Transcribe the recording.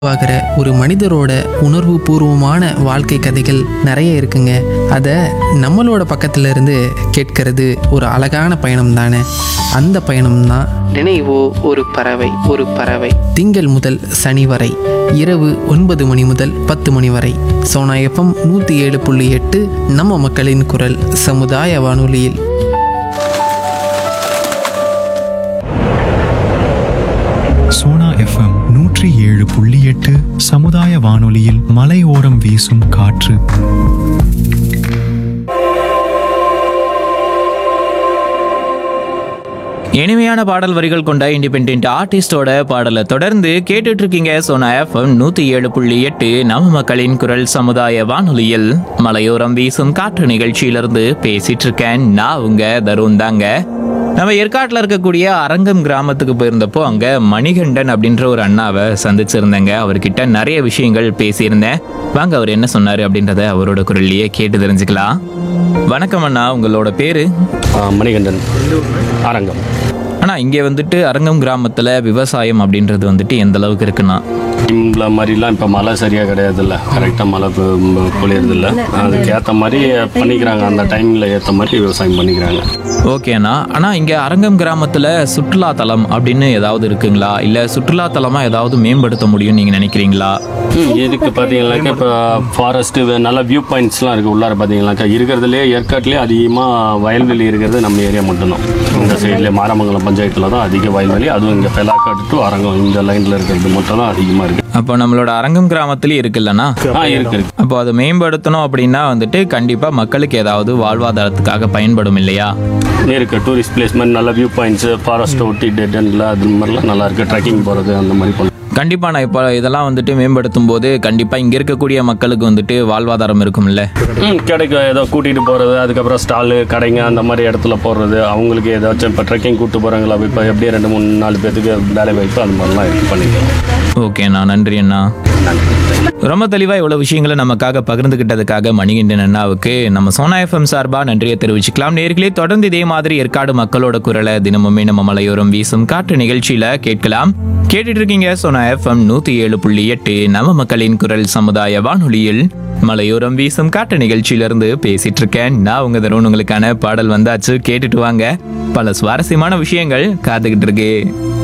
ஆகிற ஒரு மனிதரோட உணர்வு பூர்வமான வாழ்க்கை கதைகள் நிறைய இருக்குங்க அதை நம்மளோட பக்கத்துல இருந்து கேட்கறது ஒரு அழகான பயணம் தானே அந்த பயணம் தான் நினைவோ ஒரு பறவை ஒரு பறவை திங்கள் முதல் சனி வரை இரவு ஒன்பது மணி முதல் பத்து மணி வரை சோனா எஃப்எம் நூற்றி ஏழு புள்ளி எட்டு நம்ம மக்களின் குரல் சமுதாய வானொலியில் சோனா எஃப்எம் நூற்றி ஏழு புள்ளி எட்டு சமுதாய வானொலியில் மலையோரம் வீசும் காற்று இனிமையான பாடல் வரிகள் கொண்ட இண்டிபெண்ட் ஆர்டிஸ்டோட பாடலை தொடர்ந்து கேட்டுட்டு இருக்கீங்க சோனா எஃப்எம் நூத்தி ஏழு புள்ளி எட்டு நம்ம மக்களின் குரல் சமுதாய வானொலியில் மலையோரம் வீசும் காற்று நிகழ்ச்சியிலிருந்து பேசிட்டு இருக்கேன் நான் உங்க தருண் தாங்க நம்ம ஏற்காட்டில் இருக்கக்கூடிய அரங்கம் கிராமத்துக்கு போயிருந்தப்போ அங்க மணிகண்டன் அப்படின்ற ஒரு அண்ணாவை சந்திச்சிருந்தேங்க அவர்கிட்ட நிறைய விஷயங்கள் பேசியிருந்தேன் வாங்க அவர் என்ன சொன்னாரு அப்படின்றத அவரோட குரல்லையே கேட்டு தெரிஞ்சுக்கலாம் வணக்கம் அண்ணா உங்களோட பேரு ஆ, மணிகண்டன் அரங்கம் ஆனா இங்க வந்துட்டு அரங்கம் கிராமத்துல விவசாயம் அப்படின்றது வந்துட்டு எந்த அளவுக்கு இருக்குன்னா டைம்ல மாதிரிலாம் இப்போ மழை சரியாக கிடையாதுல்ல கரெக்டாக மழை பொழியறதில்ல அதுக்கு ஏற்ற மாதிரி பண்ணிக்கிறாங்க அந்த டைமில் ஏற்ற மாதிரி விவசாயம் பண்ணிக்கிறாங்க ஓகேண்ணா ஆனா இங்க அரங்கம் கிராமத்துல சுற்றுலா தலம் அப்படின்னு ஏதாவது இருக்குங்களா இல்ல சுற்றுலா தலமா ஏதாவது மேம்படுத்த முடியும் நீங்க நினைக்கிறீங்களா ம், இதுக்கு பார்த்தீங்கன்னாக்கா இப்போ ஃபாரஸ்ட்டு நல்ல வியூ பாயிண்ட்ஸ்லாம் இருக்குது உள்ளார பார்த்தீங்கன்னாக்கா இருக்கிறதுலே ஏற்காட்டிலே அதிகமாக வயல்வெளி இருக்கிறது நம்ம ஏரியா மட்டும்தான் இந்த சைட்லேயே மாரமங்கலம் பஞ்சாயத்தில் தான் அதிக வயல்வெளி அதுவும் இங்கே பெலாக்காடு டு அரங்கம் இந்த லைனில் இருக்கிறது மட்டும் தான் அதிகமாக இருக்குது அப்போ நம்மளோட அரங்கம் கிராமத்துலயும் இருக்குல்லண்ணா ஆ இருக்கு இருக்கு அப்போ அதை மேம்படுத்தணும் அப்படின்னா வந்துட்டு கண்டிப்பா மக்களுக்கு ஏதாவது வாழ்வாதாரத்துக்காக பயன்படும் இல்லையா இருக்கு டூரிஸ்ட் பிளேஸ் மாதிரி நல்ல வியூ பாயிண்ட்ஸ் ஃபாரஸ்ட்டை ஒட்டி டெட் எண்டில் அது மாதிரிலாம் நல்லா இருக்கு ட்ரெக்கிங் போகிறது அந்த மாதிரி பண்ணலாம் கண்டிப்பா நான் இப்போ இதெல்லாம் வந்துட்டு மேம்படுத்தும் போது கண்டிப்பா இங்க இருக்கக்கூடிய மக்களுக்கு வந்துட்டு வாழ்வாதாரம் இருக்கும்ல ம் கிடைக்கும் ஏதோ கூட்டிகிட்டு போகிறது அதுக்கப்புறம் ஸ்டாலு கடைங்க அந்த மாதிரி இடத்துல போடுறது அவங்களுக்கு ஏதாச்சும் இப்போ ட்ரெக்கிங் கூப்பிட்டு போகிறாங்களா இப்போ எப்படியும் ரெண்டு மூணு நாலு பேத்துக்கு வேலை வாய்ப்பு அந்த மாதிரிலாம் இருக்கு பண்ணிக்கலாம் ஓகேண்ணா நன்றி அண்ணா நன்றி ரொம்ப தெளிவா இவ்வளவு விஷயங்களை நமக்காக பகிர்ந்துகிட்டதுக்காக மணிகண்டன் அண்ணாவுக்கு நம்ம சோனா எஃப்எம் சார்பா நன்றியை தெரிவிச்சுக்கலாம் நேர்களே தொடர்ந்து இதே மாதிரி ஏற்காடு மக்களோட குரலை தினமுமே நம்ம மலையோரம் வீசும் காற்று நிகழ்ச்சியில கேட்கலாம் கேட்டுட்டு இருக்கீங்க சோனா எஃப்எம் நூத்தி ஏழு புள்ளி எட்டு நம்ம மக்களின் குரல் சமுதாய வானொலியில் மலையோரம் வீசும் காற்று நிகழ்ச்சியிலிருந்து பேசிட்டு இருக்கேன் நான் உங்க தருண் உங்களுக்கான பாடல் வந்தாச்சு கேட்டுட்டு வாங்க பல சுவாரஸ்யமான விஷயங்கள் காத்துக்கிட்டு இருக்கு